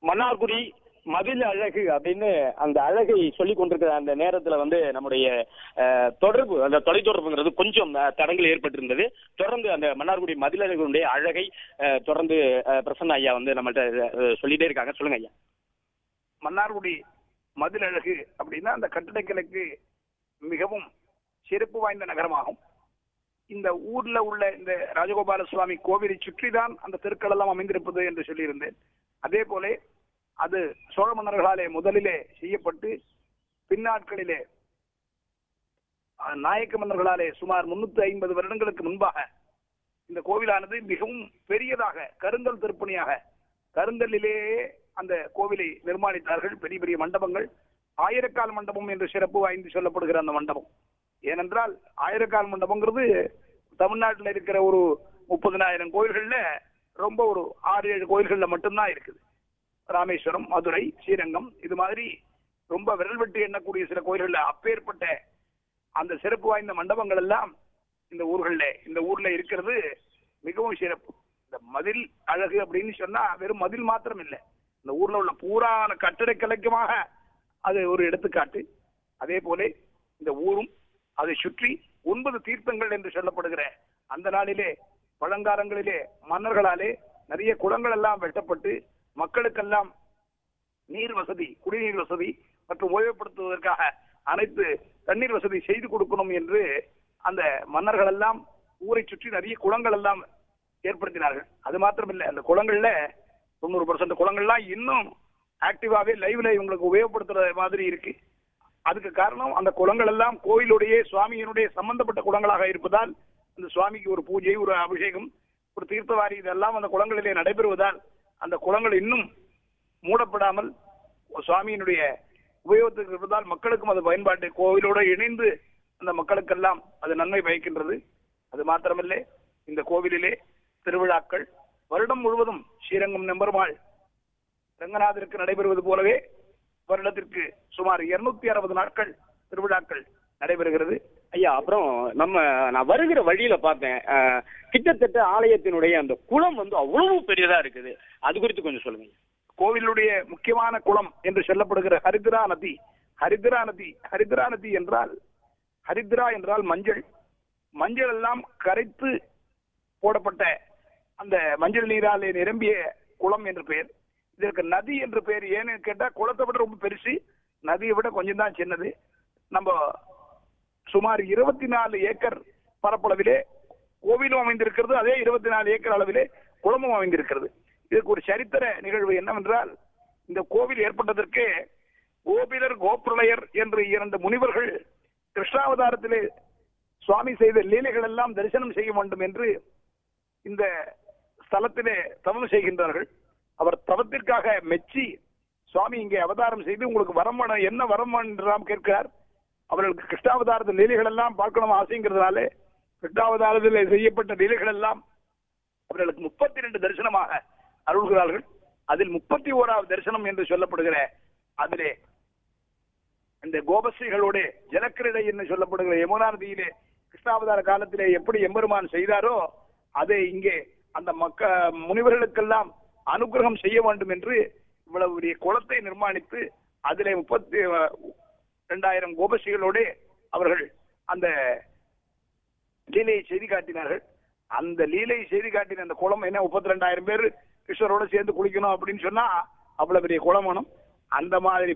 மன்னார்குடி மதில் அழகு அப்படின்னு அந்த அழகை சொல்லி கொண்டிருக்கிற அந்த நேரத்துல வந்து நம்முடைய அஹ், தொடர்பு அந்த தொலைத்தொடர்புங்கிறது கொஞ்சம் அஹ், தடங்கள் ஏற்பட்டிருந்தது தொடர்ந்து அந்த மன்னார்குடி மதில் அழகுடைய அழகை அஹ், தொடர்ந்து அஹ், பிரசன்ன ஐயா வந்து நம்மள்ட்ட அஹ், சொல்லிட்டே இருக்காங்க சொல்லுங்க ஐயா மன்னார்குடி மதில் அழகு அப்படின்னா அந்த கட்டிடக்கலைக்கு மிகவும் சிறப்பு வாய்ந்த நகரமாகும் இந்த ஊர்ல உள்ள இந்த ராஜகோபால சுவாமி கோவிலை சுற்றிதான் அந்த தெருக்கள் எல்லாம் அமைந்திருப்பது என்று சொல்லியிருந்தேன் அதே போல அது சோழ மன்னர்களாலே முதலிலே செய்யப்பட்டு பின்னாட்களிலே அஹ், நாயக்க மன்னர்களாலே சுமார் முன்னூத்தி ஐம்பது வருடங்களுக்கு முன்பாக இந்த கோவிலானது மிகவும் பெரியதாக கருங்கல் திருப்பணியாக கருங்கல்லிலேயே அந்த கோவிலை நிர்மாணித்தார்கள் பெரிய பெரிய மண்டபங்கள் ஆயிரக்கால் மண்டபம் என்று சிறப்பு வாய்ந்து சொல்லப்படுகிற அந்த மண்டபம் ஏனென்றால் ஆயிரக்கால் மண்டபங்கிறது தமிழ்நாட்டில் இருக்கிற ஒரு முப்பதினாயிரம் கோயில்கள்ல ரொம்ப ஒரு ஆறு ஏழு கோயில்கள்ல மட்டும்தான் இருக்குது ராமேஸ்வரம் மதுரை ஸ்ரீரங்கம் இது மாதிரி ரொம்ப விரல் விட்டு எண்ணக்கூடிய சில கோயில்கள்ல அப்பேற்பட்ட அந்த சிறப்பு வாய்ந்த மண்டபங்கள் எல்லாம் இந்த ஊர்கள்ல இந்த ஊர்ல இருக்கிறது மிகவும் சிறப்பு இந்த மதில் அழகு அப்படின்னு சொன்னா வெறும் மதில் மாத்திரம் இல்லை இந்த ஊர்ல உள்ள பூரான கட்டிடக்கலைக்குமாக அது ஒரு எடுத்துக்காட்டு அதே போல இந்த ஊரும் அதை சுற்றி ஒன்பது தீர்த்தங்கள் என்று சொல்லப்படுகிற அந்த நாளிலே பழங்காலங்களிலே மன்னர்களாலே நிறைய குளங்கள் எல்லாம் வெட்டப்பட்டு மக்களுக்கெல்லாம் நீர் வசதி குடிநீர் வசதி மற்றும் ஓய்வுபடுத்துவதற்காக அனைத்து தண்ணீர் வசதி செய்து கொடுக்கணும் என்று அந்த மன்னர்கள் எல்லாம் ஊரை சுற்றி நிறைய குளங்கள் எல்லாம் ஏற்படுத்தினார்கள் அது மாத்திரமில்லை அந்த குளங்கள்ல தொண்ணூறு பர்சன்ட் குளங்கள்லாம் இன்னும் ஆக்டிவாவே லைவ்ல இவங்களுக்கு உபயோகப்படுத்துற மாதிரி இருக்கு அதுக்கு காரணம் அந்த குளங்கள் எல்லாம் கோயிலுடைய சுவாமியினுடைய சம்பந்தப்பட்ட குளங்களாக இருப்பதால் அந்த சுவாமிக்கு ஒரு பூஜை ஒரு அபிஷேகம் ஒரு தீர்த்தவாரி இதெல்லாம் அந்த குளங்களிலே நடைபெறுவதால் அந்த குளங்கள் இன்னும் மூடப்படாமல் சுவாமியினுடைய உபயோகத்துக்கு இருப்பதால் மக்களுக்கும் அது பயன்பாட்டு கோவிலோடு இணைந்து அந்த மக்களுக்கெல்லாம் அது நன்மை பயக்கின்றது அது மாத்திரமல்ல இந்த கோவிலிலே திருவிழாக்கள் வருடம் முழுவதும் ஸ்ரீரங்கம் நெம்பெருமாள் ரங்கநாதருக்கு நடைபெறுவது போலவே வருடத்திற்கு சுமார் இருநூத்தி அறுபது நாட்கள் திருவிழாக்கள் நடைபெறுகிறது ஐயா அப்புறம் நம்ம நான் வருகிற வழியில பார்த்தேன் அஹ், கிட்டத்தட்ட ஆலயத்தினுடைய அந்த குளம் வந்து அவ்வளவு பெரியதா இருக்குது அது குறித்து கொஞ்சம் சொல்லுங்க ஐயா. கோவிலுடைய முக்கியமான குளம் என்று சொல்லப்படுகிற ஹரித்ரா நதி ஹரித்ரா நதி ஹரித்ரா நதி என்றால் ஹரித்ரா என்றால் மஞ்சள் மஞ்சள் எல்லாம் கரைத்து போடப்பட்ட அந்த மஞ்சள் நீராலே நிரம்பிய குளம் என்று பெயர் இதற்கு நதி என்று பெயர் ஏன்னு கேட்டா குளத்தை விட ரொம்ப பெருசு நதியை விட கொஞ்சம் தான் சின்னது நம்ம சுமார் இருபத்தி நாலு ஏக்கர் பரப்பளவிலே கோவிலும் அமைந்திருக்கிறது அதே இருபத்தி நாலு ஏக்கர் அளவிலே குளமும் அமைந்திருக்கிறது இதுக்கு ஒரு சரித்திர நிகழ்வு என்னவென்றால் இந்த கோவில் ஏற்பட்டதற்கு கோபிலர் கோபிரளையர் என்று இரண்டு முனிவர்கள் கிருஷ்ணாவதாரத்திலே சுவாமி செய்த லீலைகள் எல்லாம் தரிசனம் செய்ய வேண்டும் என்று இந்த ஸ்தலத்திலே தவம் செய்கின்றார்கள் அவர் தவத்திற்காக மெச்சி சுவாமி இங்கே அவதாரம் செய்து உங்களுக்கு வரம் வேணும் என்ன வரம் வேணும் என்று நாம் கேட்கிறார் அவர்களுக்கு கிருஷ்ணாவதாரத்து லீலைகள் எல்லாம் பார்க்கணும் ஆசைங்கிறதுனாலே கிருஷ்ணாவதாரத்தில் செய்யப்பட்ட லீலைகள் எல்லாம் அவர்களுக்கு முப்பத்தி ரெண்டு தரிசனமாக அருள்கிறார்கள் அதில் முப்பத்தி ஓராவது தரிசனம் என்று சொல்லப்படுகிற அதிலே இந்த கோபஸ்ரீகளோடு ஜலக்கிரடை என்று சொல்லப்படுகிற யமுனா நதியிலே கிருஷ்ணாவதார காலத்திலே எப்படி எம்பெருமான் செய்தாரோ அதை இங்கே அந்த மக்க முனிவர்களுக்கெல்லாம் அனுகிரகம் செய்ய வேண்டும் என்று இவ்வளவு பெரிய குளத்தை நிர்மாணித்து அதிலே முப்பத்தி இரண்டாயிரம் கோபஸ்ரீகளோடு அவர்கள் அந்த லீலையை செய்தி காட்டினார்கள் அந்த லீலையை செய்தி காட்டின அந்த குளம் என்ன முப்பத்தி ரெண்டாயிரம் பேர் கிருஷ்ணரோட சேர்ந்து குளிக்கணும் அப்படின்னு சொன்னா அவ்வளவு பெரிய குளம் வேணும் அந்த மாதிரி